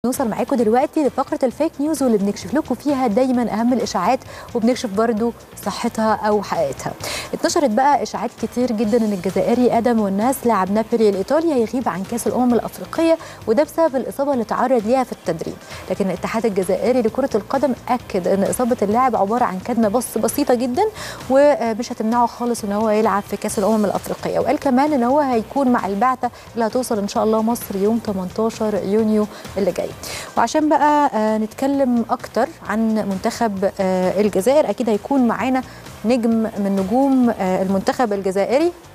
نوصل معاكم دلوقتي لفقره الفيك نيوز واللي بنكشف لكم فيها دايما اهم الاشاعات وبنكشف برضو صحتها او حقيقتها. اتنشرت بقى اشاعات كتير جدا ان الجزائري ادم والناس لاعب نابولي الايطالي هيغيب عن كاس الامم الافريقيه وده بسبب الاصابه اللي تعرض ليها في التدريب، لكن الاتحاد الجزائري لكره القدم اكد ان اصابه اللاعب عباره عن كدمه بس بسيطه جدا ومش هتمنعه خالص ان هو يلعب في كاس الامم الافريقيه، وقال كمان ان هو هيكون مع البعثه اللي هتوصل ان شاء الله مصر يوم 18 يونيو اللي جاي. وعشان بقى نتكلم اكتر عن منتخب الجزائر اكيد هيكون معانا نجم من نجوم المنتخب الجزائري